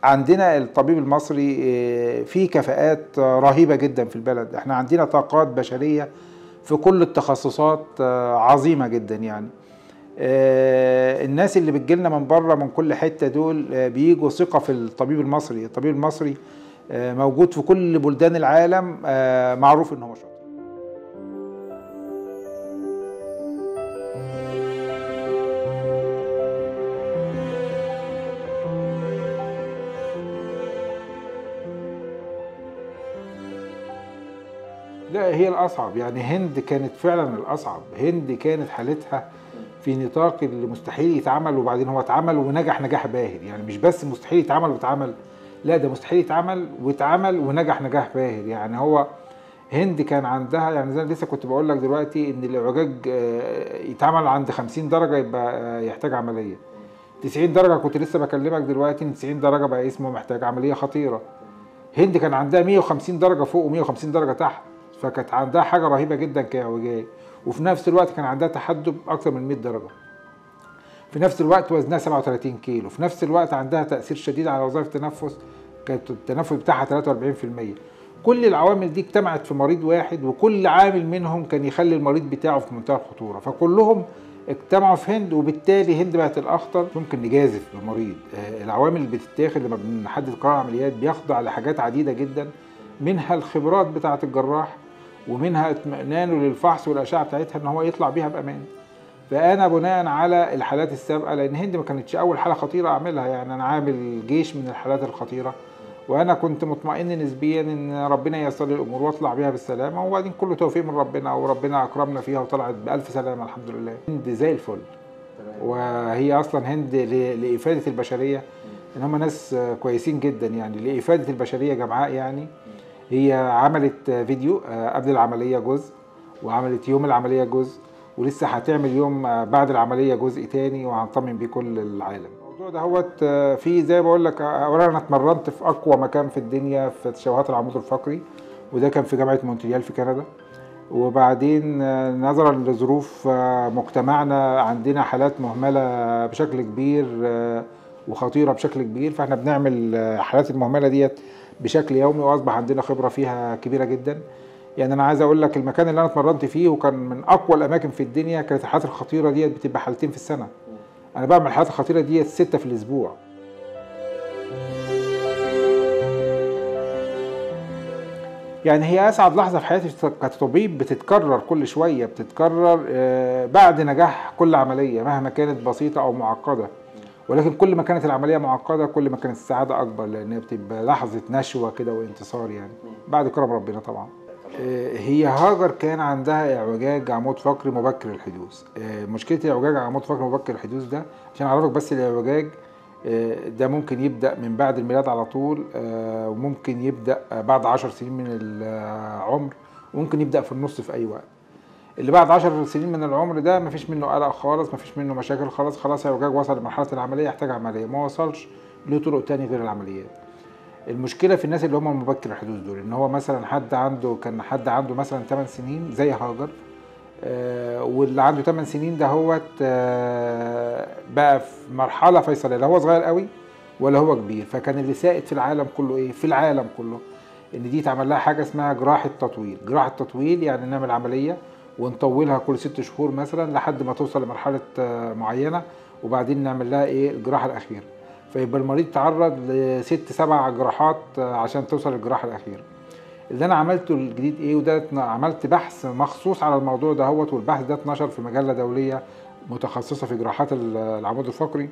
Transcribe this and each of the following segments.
عندنا الطبيب المصري آه، فيه كفاءات آه، رهيبة جدا في البلد احنا عندنا طاقات بشرية في كل التخصصات آه، عظيمة جدا يعني آه، الناس اللي بتجيلنا من بره من كل حتة دول آه، بيجوا ثقة في الطبيب المصري الطبيب المصري آه، موجود في كل بلدان العالم آه، معروف ان هو شاطر لا هي الأصعب يعني هند كانت فعلا الأصعب هند كانت حالتها في نطاق اللي مستحيل يتعمل وبعدين هو اتعمل ونجح نجاح باهر يعني مش بس مستحيل يتعمل واتعمل لا ده مستحيل يتعمل واتعمل ونجح نجاح باهر يعني هو هند كان عندها يعني زي ما لسه كنت بقول لك دلوقتي ان الاعوجاج آه، يتعمل عند 50 درجه يبقى آه، يحتاج عمليه 90 درجه كنت لسه بكلمك دلوقتي ان 90 درجه بقى اسمه محتاج عمليه خطيره هند كان عندها 150 درجه فوق و150 درجه تحت فكانت عندها حاجه رهيبه جدا كاعوجاج وفي نفس الوقت كان عندها تحدب اكثر من 100 درجه في نفس الوقت وزنها 37 كيلو في نفس الوقت عندها تاثير شديد على وظائف التنفس كانت التنفس بتاعها 43% كل العوامل دي اجتمعت في مريض واحد وكل عامل منهم كان يخلي المريض بتاعه في منتهى الخطوره فكلهم اجتمعوا في هند وبالتالي هند بقت الاخطر ممكن نجازف بمريض آه، العوامل اللي بتتاخد لما بنحدد قرار عمليات بيخضع لحاجات عديده جدا منها الخبرات بتاعه الجراح ومنها اطمئنانه للفحص والاشعه بتاعتها ان هو يطلع بيها بامان فانا بناء على الحالات السابقه لان هند ما كانتش اول حاله خطيره اعملها يعني انا عامل جيش من الحالات الخطيره وانا كنت مطمئن نسبيا ان ربنا ييسر لي الامور واطلع بيها بالسلامه وبعدين كله توفيق من ربنا وربنا اكرمنا فيها وطلعت بالف سلامه الحمد لله هند زي الفل وهي اصلا هند ل- لافاده البشريه ان هم ناس كويسين جدا يعني لافاده البشريه جمعاء يعني هي عملت فيديو قبل العمليه جزء وعملت يوم العمليه جزء ولسه هتعمل يوم بعد العمليه جزء تاني وهنطمن بيه كل العالم الموضوع ده هوت في زي ما بقول لك اولا انا اتمرنت في اقوى مكان في الدنيا في تشوهات العمود الفقري وده كان في جامعه مونتريال في كندا وبعدين آه، نظرا لظروف آه، مجتمعنا عندنا حالات مهمله بشكل كبير آه، وخطيره بشكل كبير فاحنا بنعمل آه، حالات المهمله ديت بشكل يومي واصبح عندنا خبره فيها كبيره جدا يعني انا عايز اقول لك المكان اللي انا اتمرنت فيه وكان من اقوى الاماكن في الدنيا كانت الحالات الخطيره ديت بتبقى حالتين في السنه انا بعمل الحالات الخطيره ديت سته في الاسبوع يعني هي اسعد لحظه في حياتي كطبيب بتتكرر كل شويه بتتكرر آه، بعد نجاح كل عمليه مهما كانت بسيطه او معقده ولكن كل ما كانت العمليه معقده كل ما كانت السعاده اكبر لان بتبقى لحظه نشوه كده وانتصار يعني بعد كرم ربنا طبعا آه، هي هاجر كان عندها اعوجاج عمود فقري مبكر الحدوث آه، مشكله الاعوجاج عمود فقري مبكر الحدوث ده عشان اعرفك بس الاعوجاج آه، ده ممكن يبدا من بعد الميلاد على طول آه، وممكن يبدا بعد عشر سنين من العمر وممكن يبدا في النص في اي وقت اللي بعد 10 سنين من العمر ده مفيش منه قلق خالص مفيش منه مشاكل خالص خلاص اعوجاج وصل لمرحله العمليه يحتاج عمليه ما وصلش له طرق تاني غير العمليات المشكله في الناس اللي هم مبكر الحدوث دول ان هو مثلا حد عنده كان حد عنده مثلا 8 سنين زي هاجر آه واللي عنده 8 سنين ده هو آه بقى في مرحله فيصليه لا هو صغير قوي ولا هو كبير فكان اللي سائد في العالم كله ايه في العالم كله ان دي تعمل لها حاجه اسمها جراحه تطويل جراحه تطويل يعني نعمل عمليه ونطولها كل ست شهور مثلا لحد ما توصل لمرحله آه، معينه وبعدين نعمل لها ايه الجراحه الاخيره فيبقى المريض تعرض لست سبع جراحات آه، عشان توصل للجراحه الاخيره اللي انا عملته الجديد ايه وده اتن- عملت بحث مخصوص على الموضوع ده هوت والبحث ده اتنشر في مجله دوليه متخصصه في جراحات ال- العمود الفقري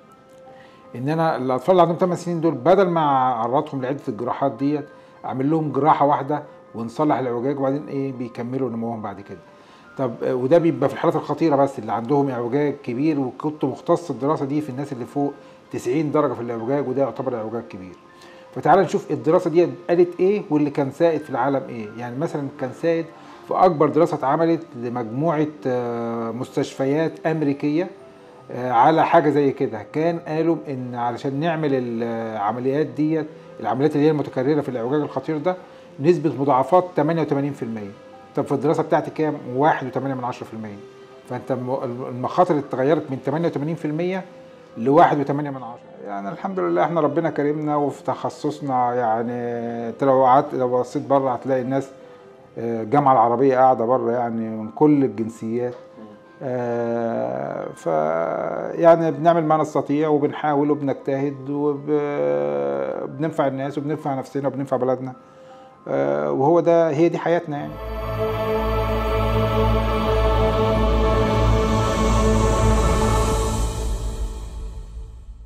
ان انا الاطفال اللي عندهم 8 سنين دول بدل ما اعرضهم لعده الجراحات ديت اعمل لهم جراحه واحده ونصلح الاعوجاج وبعدين ايه بيكملوا نموهم بعد كده طب آه، وده بيبقى في الحالات الخطيره بس اللي عندهم اعوجاج كبير وكنت مختص الدراسه دي في الناس اللي فوق 90 درجه في الاعوجاج وده يعتبر اعوجاج كبير فتعال نشوف الدراسه دي قالت ايه واللي كان سائد في العالم ايه يعني مثلا كان سائد في اكبر دراسه اتعملت لمجموعه آه، مستشفيات امريكيه آه، على حاجه زي كده كان قالوا ان علشان نعمل العمليات ديت العمليات اللي هي المتكرره في الاعوجاج الخطير ده نسبه مضاعفات 88% طب في الدراسه بتاعتي كام 1.8 من 10% فانت الم- المخاطر اتغيرت من 88% ل 1.8 من 10 يعني الحمد لله احنا ربنا كرمنا وفي تخصصنا يعني انت لو قعدت لو بصيت بره هتلاقي الناس آه، الجامعه العربيه قاعده بره يعني من كل الجنسيات آه، ف يعني بنعمل ما نستطيع وبنحاول وبنجتهد وبننفع الناس وبننفع نفسنا وبننفع بلدنا آه، وهو ده هي دي حياتنا يعني